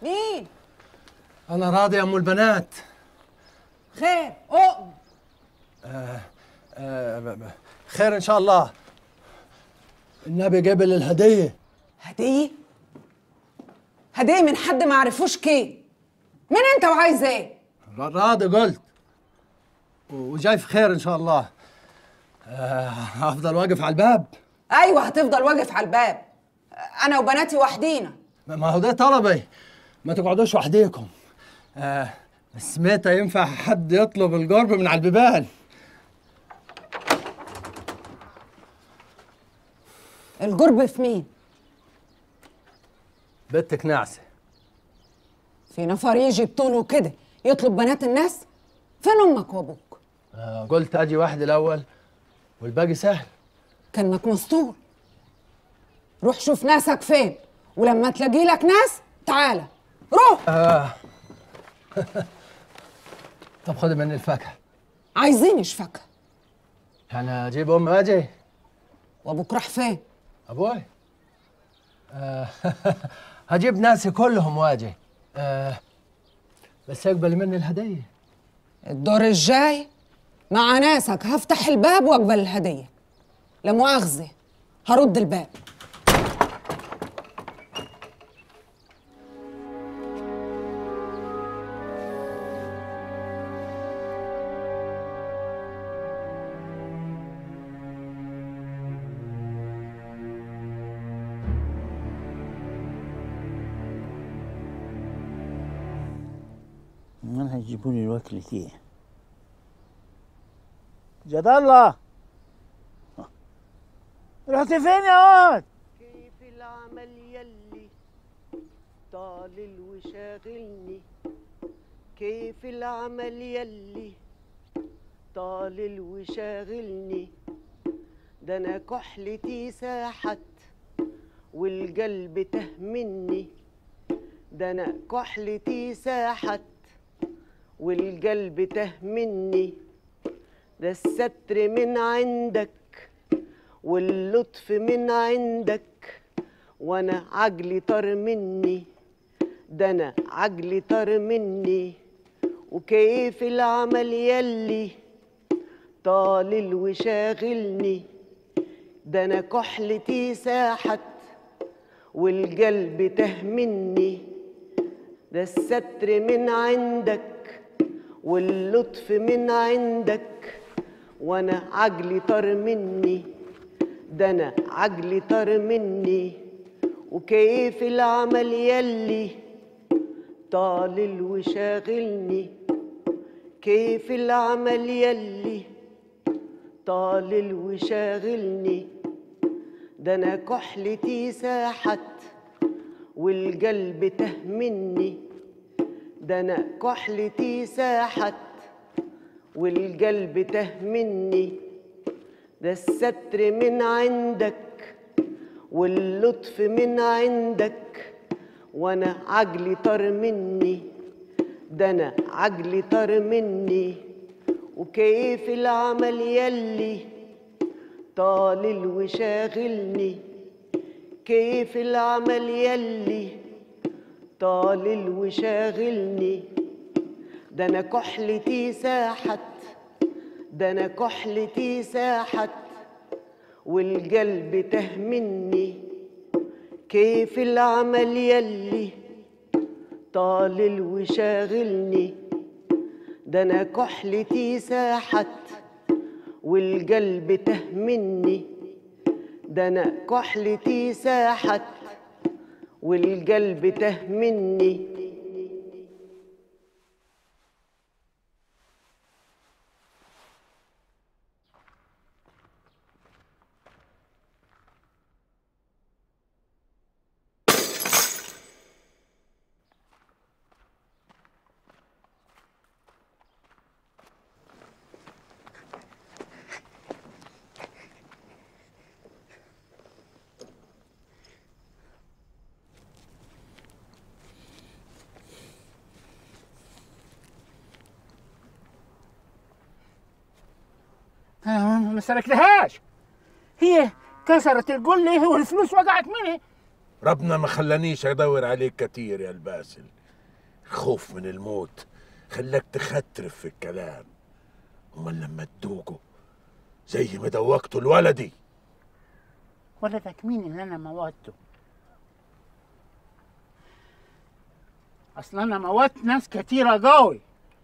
مين انا راضي يا ام البنات خير اقم آه ب- ب- خير ان شاء الله النبي جبل الهديه هديه هديه من حد ما عرفوش كيه مين انت وعايز ايه را- راضي قلت وجاي في خير ان شاء الله آه هفضل واقف على الباب ايوه هتفضل واقف على الباب انا وبناتي وحدينا ما ما هو ده طلبي ما تقعدوش وحديكم آه بس متى ينفع حد يطلب القرب من على البيبان الجرب في مين بنتك نعسه في نفر يجي بطوله كده يطلب بنات الناس فين امك وابوك آه قلت اجي واحد الاول والباقي سهل كانك مسطول روح شوف ناسك فين ولما تلاقي لك ناس تعالى روح آه. طب خدي مني الفاكهه عايزينش فاكهه انا اجيب ام اجي وابوك راح فين ابوي آه. هجيب ناسي كلهم واجي آه. بس يقبل مني الهديه الدور الجاي مع ناسك هفتح الباب واقبل الهديه لا مؤاخذه هرد الباب من هيجيبوا لي الوكلة ايه جد الله رحت فين يا واد كيف العمل يلي طالل وشاغلني كيف العمل يلي طالل وشاغلني ده انا كحلتي ساحت والقلب تهمني ده انا كحلتي ساحت والقلب تهمني ده الستر من عندك واللطف من عندك وانا عجلي طار مني ده انا عجلي طار مني وكيف العمل يلي طالل وشاغلني ده انا كحلتي ساحت والقلب تهمني ده الستر من عندك واللطف من عندك وانا عجلي طار مني ده انا عجلي طار مني وكيف العمل يلي طالل وشاغلني كيف العمل يلي طالل وشاغلني ده انا كحلتي ساحت والقلب تهمني ده انا كحلتي ساحت والقلب تهمني ده الستر من عندك واللطف من عندك وانا عجلي طار مني ده انا عجلي طار مني وكيف العمل يلي طالل وشاغلني كيف العمل يلي طالل وشاغلني ده انا كحلتي ساحت ده انا كحلتي ساحت والقلب تهمني كيف العمل يلي طالل وشاغلني ده انا كحلتي ساحت والقلب تهمني ده انا كحلتي ساحت والقلب تهمني أنا ما سلكتهاش هي كسرت القلة والفلوس وقعت مني ربنا ما خلانيش ادور عليك كتير يا الباسل الخوف من الموت خلاك تخترف في الكلام امال لما تدوقه زي ما دوقته لولدي ولدك مين اللي انا موتته اصل انا موت ناس كتيرة قوي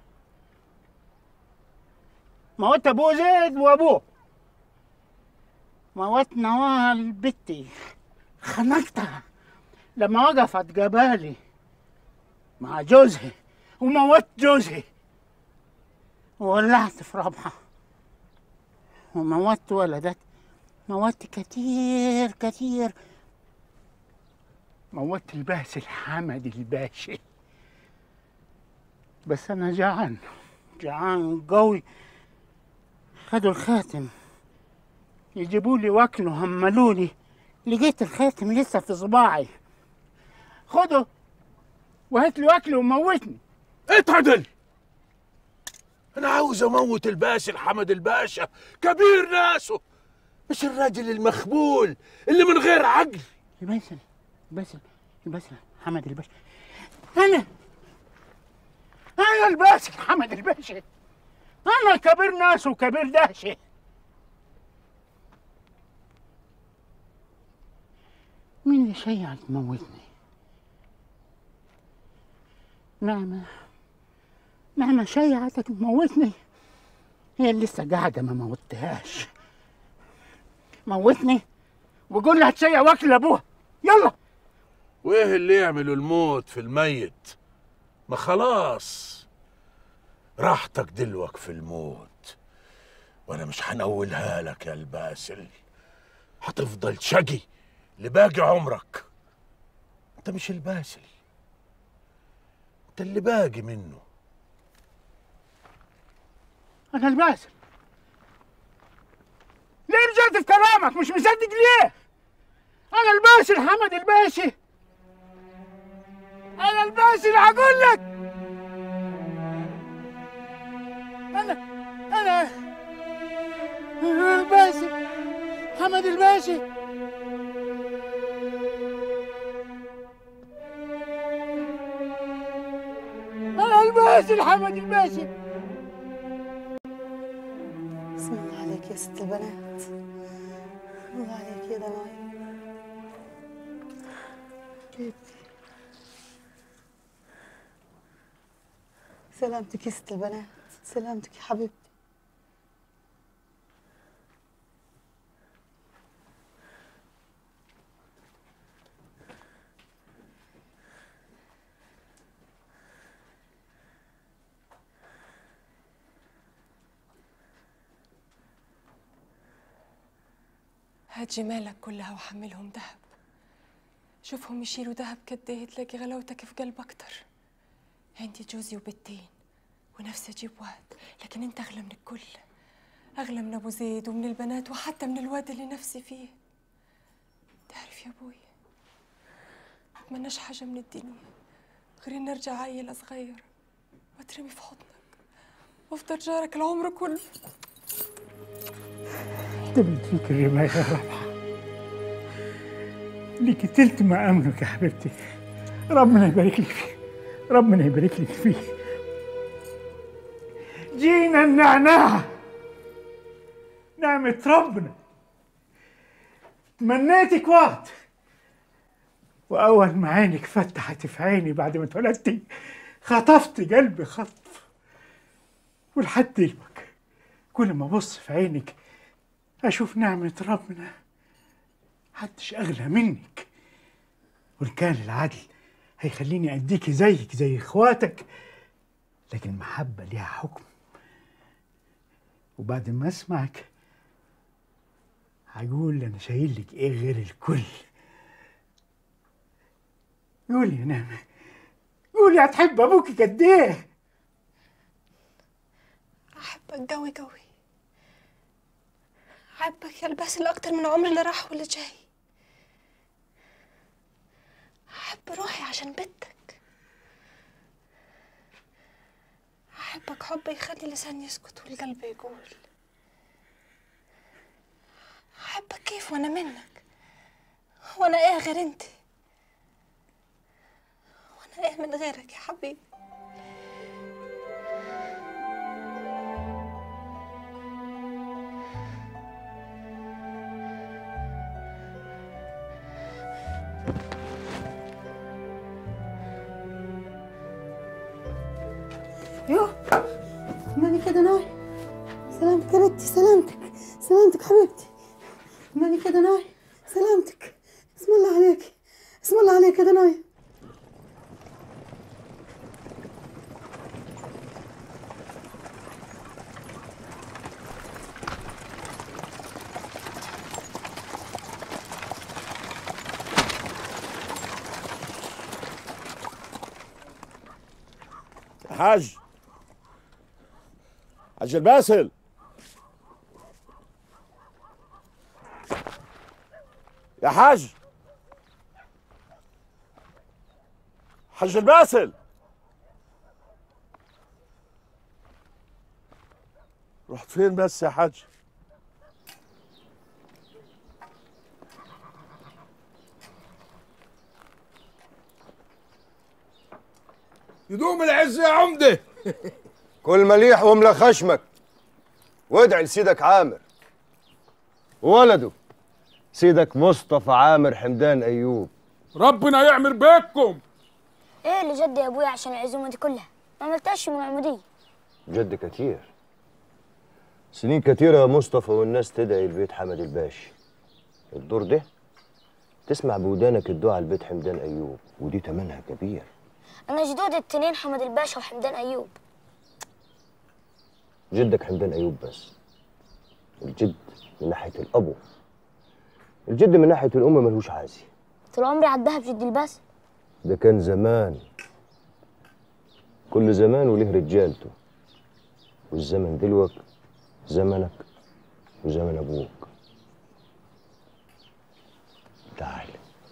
موت ابو زيد وابوه موت نوال بنتي خنقتها لما وقفت قبالي مع جوزها وموت جوزها وولعت في ربها وموت ولدت موت كتير كتير موت الباسل حمد الباشا بس انا جعان جعان قوي خدوا الخاتم يجيبوا لي واكلوا هملوني لقيت الخاتم لسه في صباعي خده وهات لي واكله وموتني اتعدل انا عاوز اموت الباسل حمد الباشا كبير ناسه مش الراجل المخبول اللي من غير عقل الباسل الباسل الباسل حمد الباشا انا انا الباسل حمد الباشا انا كبير ناس وكبير دهشه مين اللي شيع تموتني نعمة نعمة شيعتك تموتني هي اللي لسه قاعدة ما موتهاش موتني وقول لها تشيع واكل ابوها يلا وايه اللي يعملوا الموت في الميت ما خلاص راحتك دلوك في الموت وانا مش هنولها لك يا الباسل هتفضل شقي لباقي عمرك انت مش الباسل انت اللي باقي منه انا الباسل ليه رجعت في كلامك مش مصدق ليه انا الباسل حمد الباشا انا الباسل هقول لك انا انا انا الباسل حمد الباشا انا الباسل حمد الباشا بسم الله عليك يا ست البنات الله عليك يا دمعي بيبتي سلامتك يا ست البنات سلامتك يا حبيبتي هات جمالك كلها وحملهم دهب شوفهم يشيلوا دهب قد ايه تلاقي غلاوتك في قلب اكتر عندي جوزي وبنتين ونفسي اجيب واد لكن انت اغلى من الكل اغلى من ابو زيد ومن البنات وحتى من الواد اللي نفسي فيه تعرف يا ابوي اتمناش حاجه من الدنيا غير اني ارجع عيله صغير واترمي في حضنك وافضل جارك العمر كله تبت فيك الرماية يا ربحة ليكي تلت ما أملك يا حبيبتي ربنا يبارك لك فيه ربنا يبارك لك فيه جينا النعناع نعمة ربنا تمنيتك وقت وأول ما عينك فتحت في عيني بعد ما اتولدتي خطفت قلبي خطف ولحد دلوقتي كل ما أبص في عينك أشوف نعمة ربنا محدش أغلى منك وإن كان العدل هيخليني أديكي زيك زي إخواتك لكن المحبة ليها حكم وبعد ما أسمعك هقول أنا شايل لك إيه غير الكل قولي يا نعمة قولي هتحب أبوكي قد إيه احبك قوي قوي احبك يا الباسل اكتر من عمري اللي راح واللي جاي احب روحي عشان بنتك احبك حب يخلي اللسان يسكت والقلب يقول احبك كيف وانا منك وانا ايه غير انت ايه من غيرك يا حبيبي يوه مالي كده ناي سلامتك يا بنتي سلامتك سلامتك حبيبتي مالي كده ناي سلامتك اسم الله عليك اسم الله عليك يا ناي يا حاج حاج الباسل يا حاج حاج الباسل رحت فين بس يا حاج يدوم العز يا عمده كل مليح واملى خشمك وادعي لسيدك عامر وولده سيدك مصطفى عامر حمدان ايوب ربنا يعمر بيكم ايه اللي جد يا ابويا عشان العزومه دي كلها ما عملتهاش من العموديه جد كتير سنين كتيرة يا مصطفى والناس تدعي لبيت حمد الباشا الدور ده تسمع بودانك الدعاء لبيت حمدان ايوب ودي تمنها كبير انا جدود التنين حمد الباشا وحمدان ايوب جدك حمدان ايوب بس الجد من ناحيه الابو الجد من ناحيه الام ملهوش عازي طول عمري عدها بجد الباس ده كان زمان كل زمان وله رجالته والزمن دلوك زمنك وزمن ابوك تعال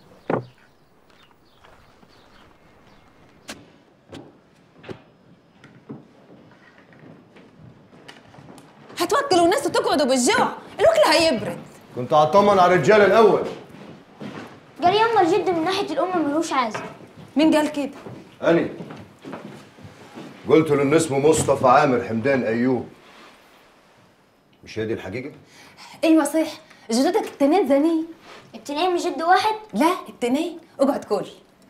هتوكلوا الناس وتقعدوا بالجوع الوكل هيبرد كنت هطمن على الرجاله الاول قال يما الجد من ناحيه الام ملوش عازم مين قال كده أني قلت له إن اسمه مصطفى عامر حمدان أيوب مش هي دي الحقيقة؟ ايوه صح جدودك التنين زنين التنين من جد واحد لا التنين اقعد كل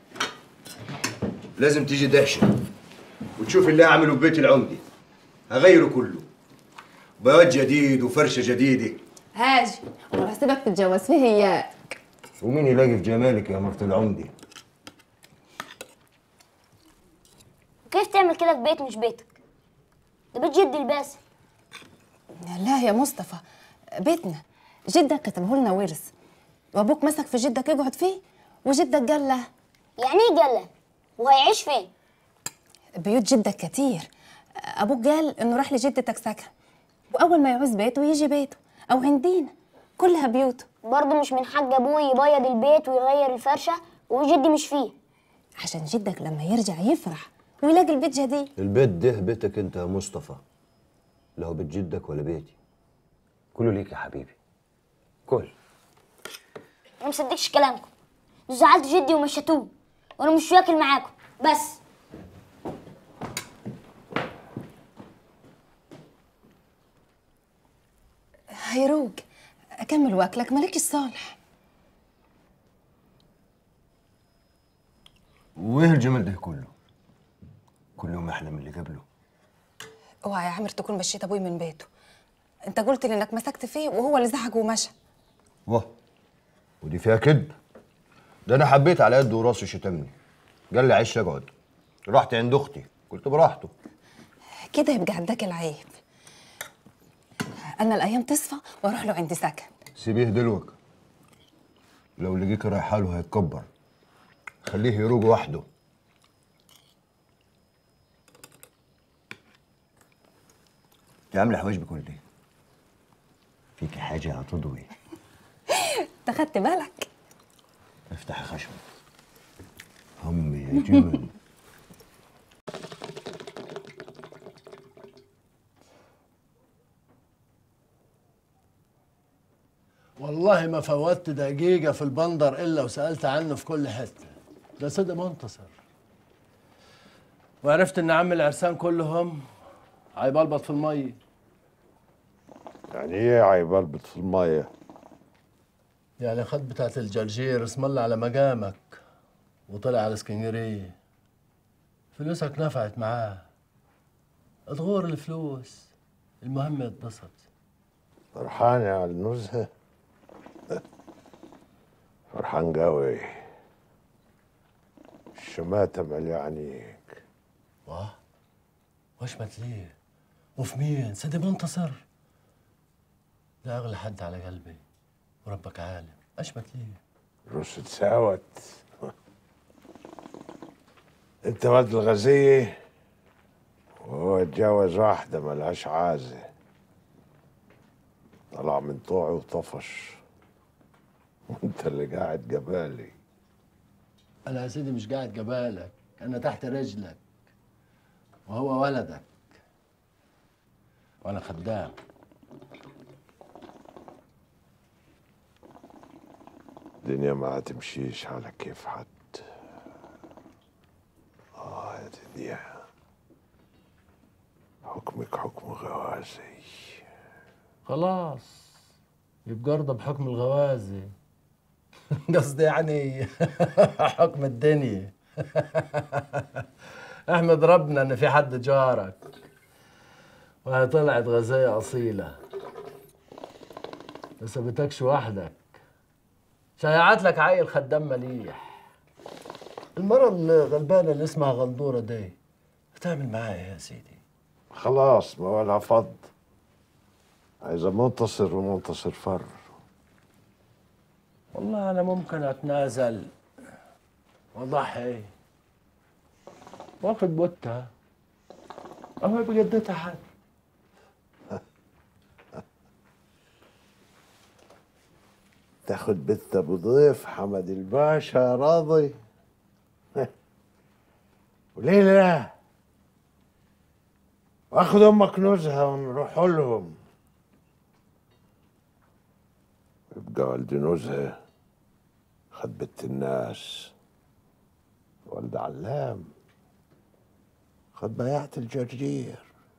لازم تيجي دهشة وتشوف اللي أعمله ببيت العمدي هغيره كله بياض جديد وفرشة جديدة هاجي امال هسيبك تتجوز فيه اياك ومين يلاقي في جمالك يا مرت العمدي؟ كيف تعمل كده في بيت مش بيتك ده بيت جد الباسل لا يا مصطفى بيتنا جدك كتبه لنا ورث وابوك مسك في جدك يقعد فيه وجدك قال له يعني ايه قال له وهيعيش فين بيوت جدك كتير ابوك قال انه راح لجدتك سكن واول ما يعوز بيته يجي بيته او عندينا كلها بيوته برضه مش من حق ابوي يبيض البيت ويغير الفرشه وجدي مش فيه عشان جدك لما يرجع يفرح ويلاقي البيت جديد البيت ده بيتك أنت يا مصطفى لا هو بيت جدك ولا بيتي كله ليك يا حبيبي كل انا مصدقش كلامكم زعلت جدي ومشيتوه وانا مش واكل معاكم بس هيروق اكمل واكلك مالكش صالح وإيه الجمال ده كله؟ كل يوم أحلى من اللي قبله اوعى يا عامر تكون مشيت ابوي من بيته انت قلت لي انك مسكت فيه وهو اللي زعج ومشى واه ودي فيها كذب ده انا حبيت على قد وراسه شتمني قال لي عيش اقعد رحت عند اختي قلت براحته كده يبقى عندك العيب انا الايام تصفى واروح له عندي سكن سيبيه دلوك لو لقيك رايح له هيتكبر خليه يروج وحده انت عامله حواجبي كل ده فيكي حاجه هتضوي انت خدت بالك افتح خشمك هم يا جمل والله ما فوتت دقيقة في البندر إلا وسألت عنه في كل حتة ده سيدي منتصر وعرفت ان عم العرسان كلهم هيبلبط في الميه يعني ايه هيبلبط في الميه يعني خد بتاعت الجرجير اسم الله على مقامك وطلع على اسكندريه فلوسك نفعت معاه تغور الفلوس المهم يتبسط فرحان يا النزهة فرحان قوي الشماتة مليانيك واه واشمت ليه وفي مين سيدي منتصر ده اغلى حد على قلبي وربك عالم اشمت ليه رش تساوت انت ولد الغزية وهو اتجوز واحدة ملهاش عازة طلع من طوعي وطفش وانت اللي قاعد جبالي انا يا سيدي مش قاعد جبالك انا تحت رجلك وهو ولدك وانا خدام الدنيا ما هتمشيش على كيف حد اه يا دنيا حكمك حكم غوازي خلاص يبقى ارضى بحكم الغوازي قصدي يعني حكم الدنيا احمد ربنا ان في حد جارك وهي طلعت غزاية أصيلة ما سابتكش وحدك شيعت لك عيل خدام مليح المرة الغلبانة اللي اسمها غندورة دي بتعمل معاها ايه يا سيدي؟ خلاص ما ولا فض عايزة منتصر ومنتصر فر والله أنا ممكن أتنازل وأضحي واخد بوتها أهو بجدتها حد تاخد بنت ابو ضيف حمد الباشا راضي وليه لا واخد امك نزهه ونروح لهم يبقى والدي نزهه خد بنت الناس والد علام خد بياعة الجرجير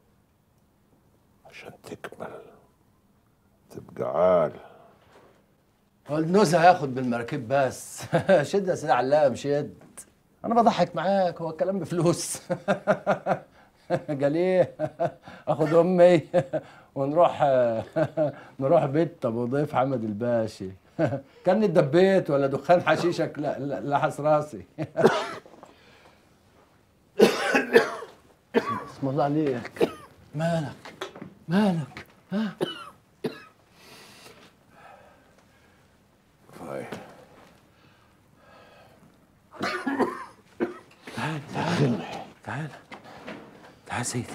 عشان تكمل تبقى عال النزهة هياخد بالمراكب بس شد يا سيدي علام شد انا بضحك معاك هو الكلام بفلوس قال ايه اخد امي ونروح نروح بيت ابو ضيف حمد الباشا كان اتدبيت ولا دخان حشيشك لا لا لحس راسي اسم الله عليك مالك مالك ها فاي تعال تعال تعال تعال سيدي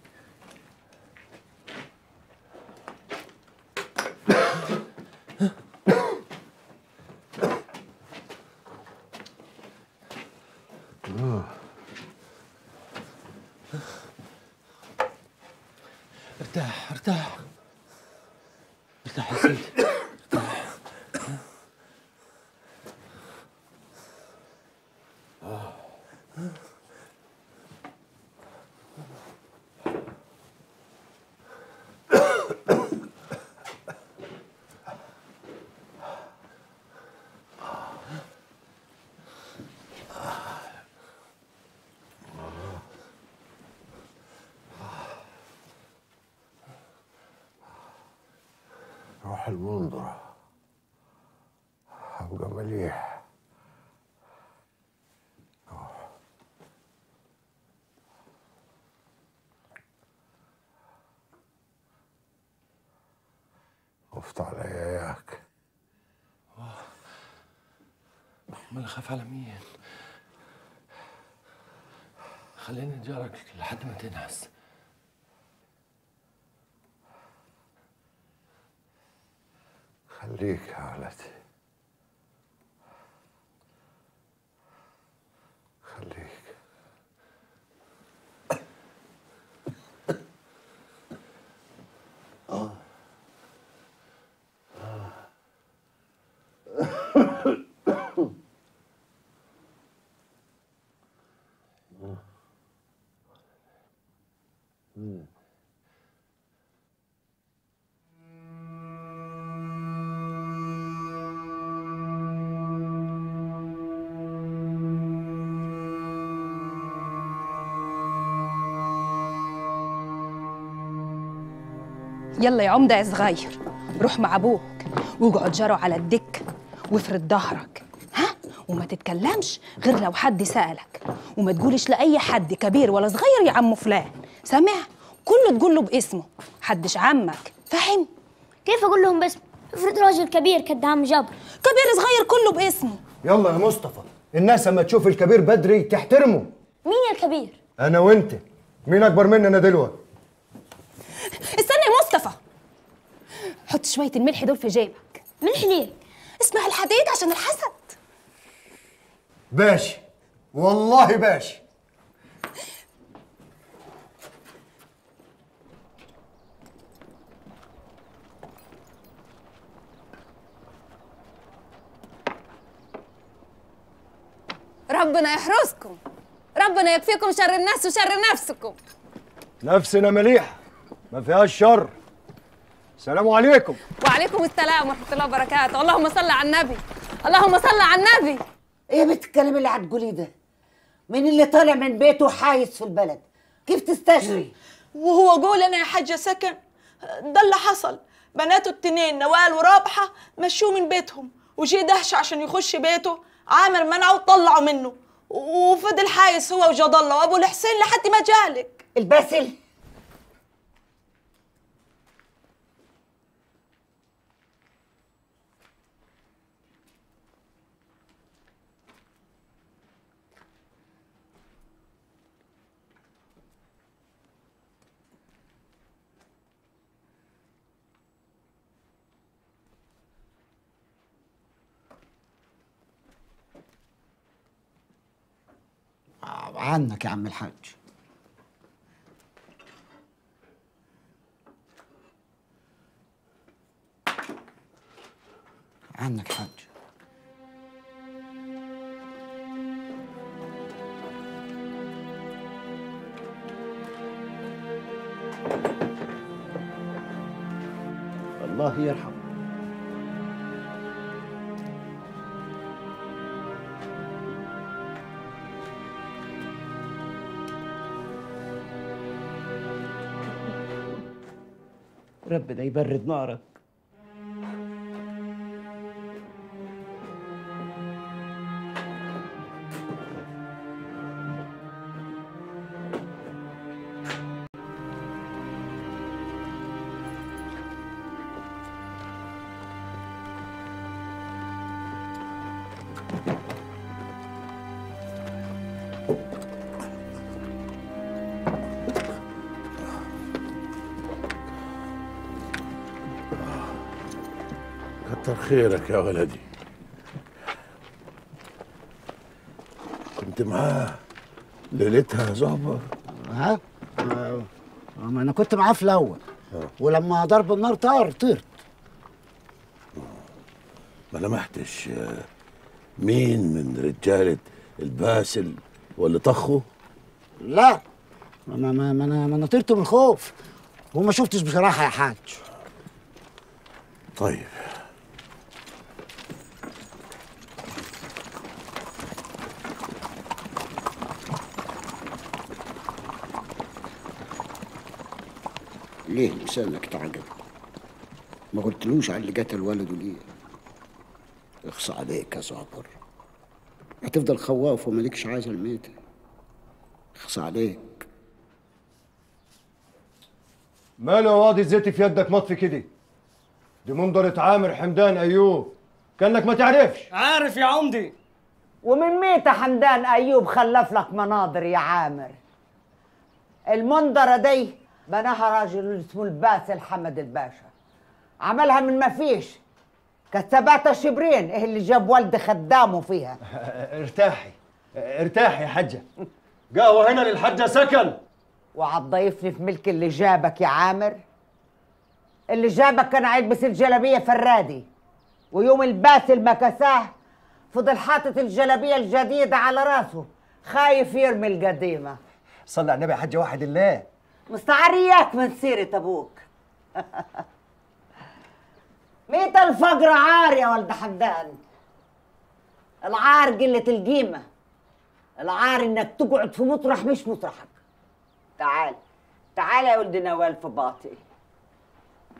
ارتاح ارتاح ارتاح يا سيدي ارتاح روح المنظرة أبقى مليح خفت عليا اياك امال اخاف على مين خليني نجارك لحد ما تنعس خليك يا ولدي خليك يلا يا عمدة يا صغير روح مع ابوك واقعد جروا على الدكة وافرد ظهرك ها وما تتكلمش غير لو حد سألك وما تقولش لأي حد كبير ولا صغير يا عم فلان سامع كله تقول له باسمه حدش عمك فاهم كيف اقول لهم باسم افرض راجل كبير كد عم جابر كبير صغير كله باسمه يلا يا مصطفى الناس اما تشوف الكبير بدري تحترمه مين الكبير انا وانت مين اكبر مننا دلوقتي استنى يا مصطفى حط شوية الملح دول في جيبك ملح ليه؟ اسمع الحديد عشان الحسد باشا والله باشا ربنا يحرسكم ربنا يكفيكم شر الناس وشر نفسكم نفسنا مليحه ما فيهاش شر السلام عليكم وعليكم السلام ورحمه الله وبركاته اللهم صل على النبي اللهم صل على النبي ايه يا بنت الكلام اللي هتقوليه ده مين اللي طالع من بيته حايس في البلد كيف تستجري وهو قول انا يا حاجه سكن ده اللي حصل بناته التنين نوال ورابحه مشوه من بيتهم وجي دهش عشان يخش بيته عامر منعه وطلعوا منه وفضل حايس هو وجد الله وابو الحسين لحد ما جالك الباسل عنك يا عم الحاج عنك حاج الله يرحم ربنا يبرد نارك كتر خيرك يا ولدي كنت معاه ليلتها زهبر ها آه، ما انا كنت معاه في الاول ولما ضرب النار طار طرت ما لمحتش آه، مين من رجالة الباسل واللي طخه لا ما ما ما انا ما انا طرت من الخوف وما شفتش بصراحه يا حاج طيب ليه لسانك تعجب ما قلتلوش على اللي قتل ولده ليه اخصى عليك يا صابر هتفضل خواف ومالكش عايز الميتة اخصى عليك ماله يا وادي الزيت في يدك مطفي كده دي منظرة عامر حمدان ايوب كانك ما تعرفش عارف يا عمدي ومن ميتة حمدان أيوب خلف لك مناظر يا عامر المنظرة دي بناها راجل اسمه الباسل حمد الباشا عملها من ما فيش كتباتها شبرين ايه اللي جاب والد خدامه فيها ارتاحي ارتاحي يا حجة قهوة هنا للحجة سكن وعضيفني في ملك اللي جابك يا عامر اللي جابك كان هيلبس الجلابية فرادي ويوم الباسل ما كساه فضل حاطط الجلابية الجديدة على راسه خايف يرمي القديمة صلي على النبي يا حجة واحد الله مستعرياك من سيرة أبوك ميت الفقر عار يا ولد حمدان العار قلة القيمة العار إنك تقعد في مطرح مش مطرحك تعال تعال يا ولد نوال في باطي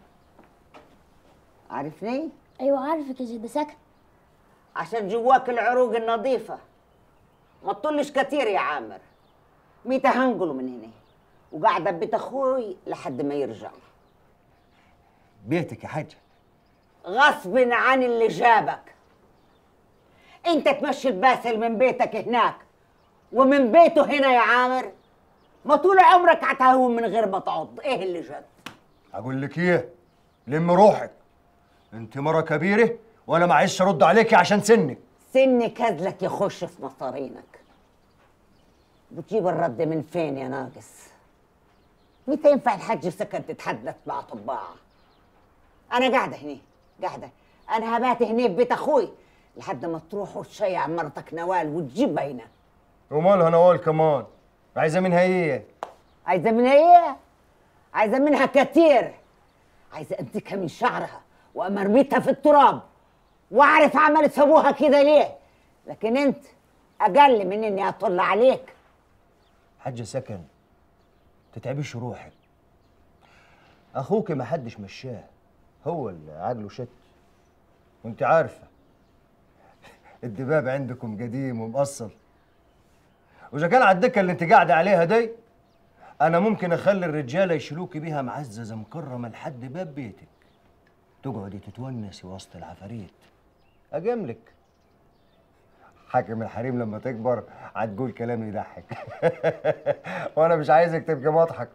عارفني؟ ايوه عارفك يا جدة سكن عشان جواك العروق النظيفة ما تطلش كتير يا عامر ميتا هنقله من هنا وقاعدة ببيت أخوي لحد ما يرجع بيتك يا حاجة غصب عن اللي جابك انت تمشي الباسل من بيتك هناك ومن بيته هنا يا عامر ما طول عمرك عتاهون من غير ما تعض ايه اللي جد اقول لك ايه لم روحك انت مره كبيره وانا معيش ارد عليكي عشان سنك سن كذلك يخش في مصارينك بتجيب الرد من فين يا ناقص متى ينفع الحاج سكن تتحدث مع طباعة انا قاعده هنا قاعده انا هبات هنا في بيت اخوي لحد ما تروح وتشيع مرتك نوال وتجيبها هنا ومالها نوال كمان عايزه منها ايه عايزه منها ايه عايزه منها كتير عايزه امسكها من شعرها وامرميتها في التراب واعرف عملت ابوها كده ليه لكن انت اقل من اني اطل عليك حاجة سكن تتعبيش روحك اخوك ما حدش مشاه هو اللي عقله شت وانت عارفه الدباب عندكم قديم ومقصر واذا كان على الدكه اللي انت قاعده عليها دي انا ممكن اخلي الرجاله يشيلوكي بيها معززه مكرمه لحد باب بيتك تقعدي تتونسي وسط العفاريت اجاملك حاكم الحريم لما تكبر هتقول كلام يضحك وانا مش عايزك تبقى مضحك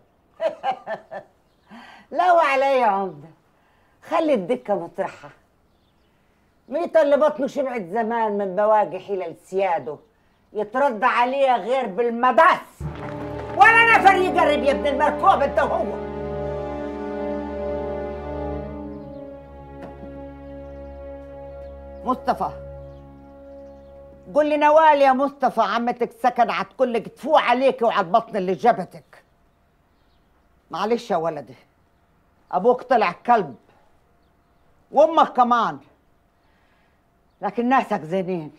لا وعليا يا عمده خلي الدكه مطرحها ميتا اللي بطنه شبعت زمان من بواقي حيلة سياده يترد عليه غير بالمداس ولا نفر يقرب يا ابن المركوب انت وهو مصطفى قول لي نوال يا مصطفى عمتك سكن هتقول لك تفوق عليك وعلى البطن اللي جابتك معلش يا ولدي ابوك طلع كلب وامك كمان لكن ناسك زينين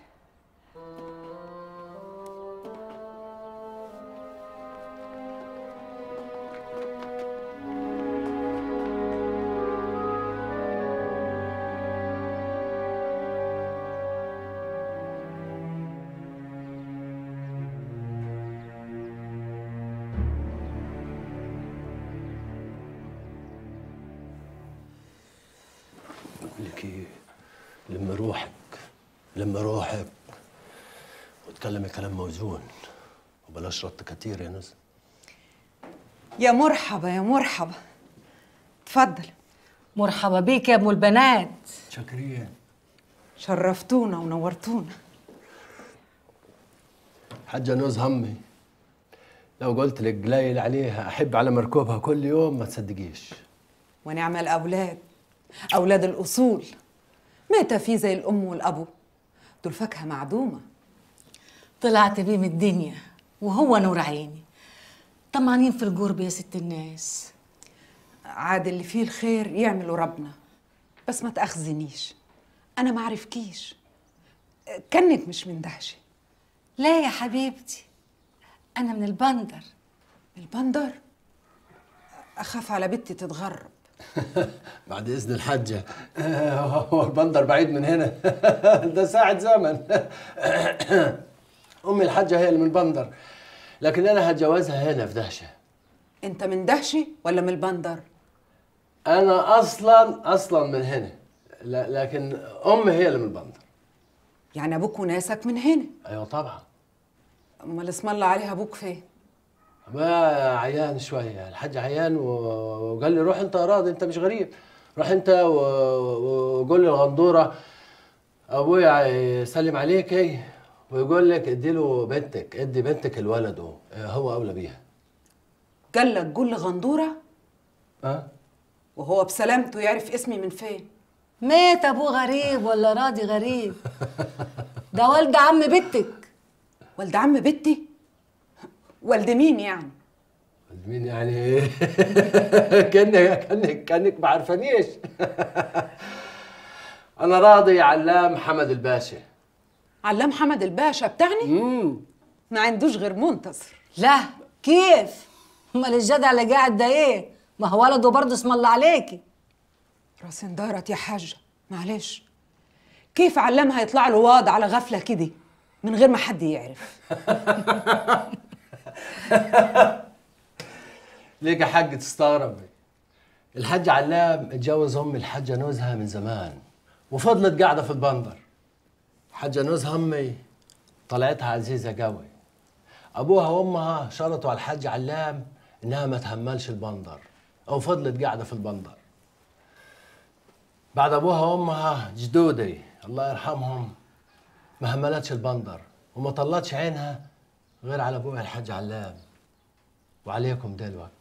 بقول لك ايه لما روحك لما روحك وتكلمي كلام موزون وبلاش رد كتير يا نزل يا مرحبا يا مرحبا اتفضل مرحبا بيك يا ام البنات شاكرين شرفتونا ونورتونا حاجة نوز همي لو قلت لك قليل عليها احب على مركوبها كل يوم ما تصدقيش ونعم الأولاد أولاد الأصول متى في زي الأم والأبو دول فاكهة معدومة طلعت بيه من الدنيا وهو نور عيني طمعانين في القرب يا ست الناس عاد اللي فيه الخير يعمله ربنا بس ما تأخذنيش أنا ما عرفكيش كنك مش من دهشة لا يا حبيبتي أنا من البندر البندر أخاف على بنتي تتغرب بعد اذن الحاجة آه، هو البندر بعيد من هنا ده ساعة زمن امي الحاجة هي اللي من البندر لكن انا هتجوزها هنا في دهشة أنت من دهشة ولا من البندر؟ انا اصلا اصلا من هنا ل- لكن امي هي اللي من البندر يعني أبوك وناسك من هنا ايوه طبعا أمال اسم الله عليها أبوك فين؟ ما عيان شوية الحاج عيان و- وقال لي روح انت يا راضي انت مش غريب روح انت و- وقول للغندورة ابويا يسلم عليك ايه ويقول لك ادي له بنتك ادي بنتك لولده هو اولى بيها قال لك قول لغندورة ها وهو بسلامته يعرف اسمي من فين مات ابوه غريب ولا راضي غريب ده والد عم بنتك والد عم بنتي والد مين يعني مين يعني كانك كانك كانك ما عارفانيش انا راضي علام حمد الباشا علام حمد الباشا بتاعني ما عندوش غير منتصر لا كيف امال الجدع اللي قاعد ده ايه ما هو ولده برضه اسم الله عليكي راس اندارت يا حاجة معلش كيف علمها يطلع له واض على غفلة كده من غير ما حد يعرف ليك يا حاج تستغربي الحاج علام اتجوز ام الحاجه نوزها من زمان وفضلت قاعده في البندر حاجه نوزها امي طلعتها عزيزه قوي ابوها وامها شرطوا على الحاج علام انها ما تهملش البندر او فضلت قاعده في البندر بعد ابوها وامها جدودي الله يرحمهم ما هملتش البندر وما طلتش عينها غير على ابوها الحاج علام وعليكم دلوقتي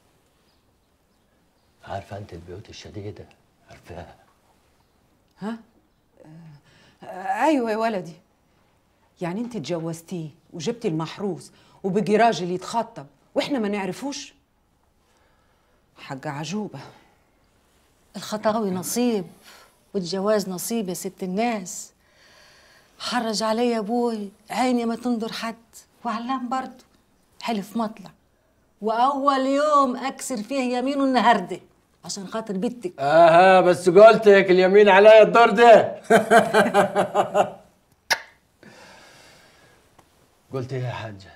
عارفه انت البيوت الشديده عارفاها ها آه، ايوه يا ولدي يعني انت اتجوزتيه وجبتي المحروس وبقي راجل يتخطب واحنا ما نعرفوش حاجة عجوبة الخطاوي نصيب والجواز نصيب يا ست الناس حرج علي ابوي عيني ما تنظر حد وعلام برضه حلف مطلع واول يوم اكسر فيه يمينه النهارده عشان خاطر بنتك اها بس قلتك اليمين عليا الدور ده قلت ايه يا حاجه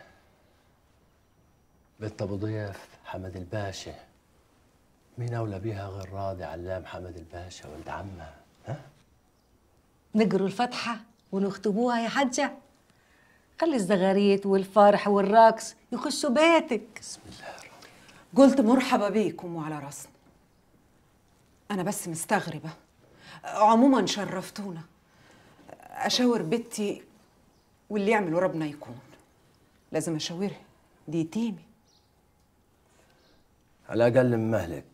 بنت ابو ضيف حمد الباشا مين اولى بيها غير راضي علام حمد الباشا ولد عمها نقروا الفاتحه ونختبوها يا حجه خلي الزغاريت والفرح والرقص يخشوا بيتك قلت مرحبا بيكم وعلى راسنا أنا بس مستغربة عموما شرفتونا أشاور بنتي واللي يعمل ربنا يكون لازم أشاورها دي يتيمي على الاقل من مهلك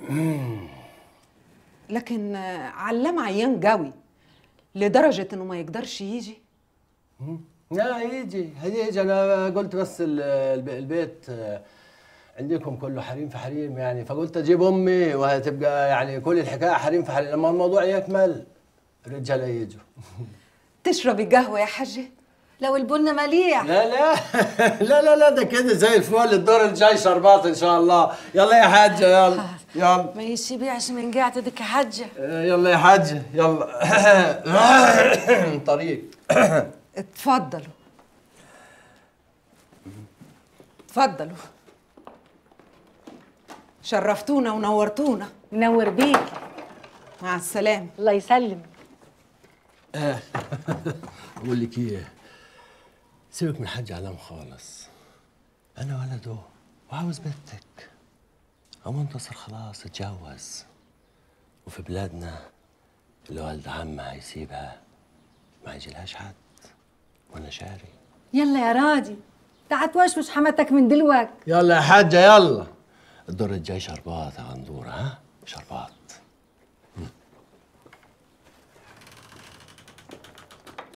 لكن علام عيان قوي لدرجة إنه ما يقدرش يجي لا يجي هيجي انا قلت بس ال- الب- البيت آه، عندكم كله حريم في حريم يعني فقلت اجيب امي وهتبقى يعني كل الحكايه حريم في حريم لما الموضوع يكمل الرجاله يجوا تشربي قهوة يا حجة لو البن مليح لا لا لا لا لا ده كده زي الفل الدور الجاي شربات ان شاء الله يلا يا حاجه يلا يلا ما يشبعش من قعدتك يا حجه آه، يلا يا حاجه يلا طريق اتفضلوا اتفضلوا شرفتونا ونورتونا منور بيك مع السلامة الله يسلم اقول لك ايه سيبك من الحاج علام خالص انا ولده وعاوز بنتك او منتصر خلاص اتجوز وفي بلادنا اللي والد عمها هيسيبها ما يجيلهاش حد وانا شاري يلا يا راجل تعال توشوش حماتك من دلوقتي يلا يا حاجه يلا الدور الجاي شربات يا غندوره ها شربات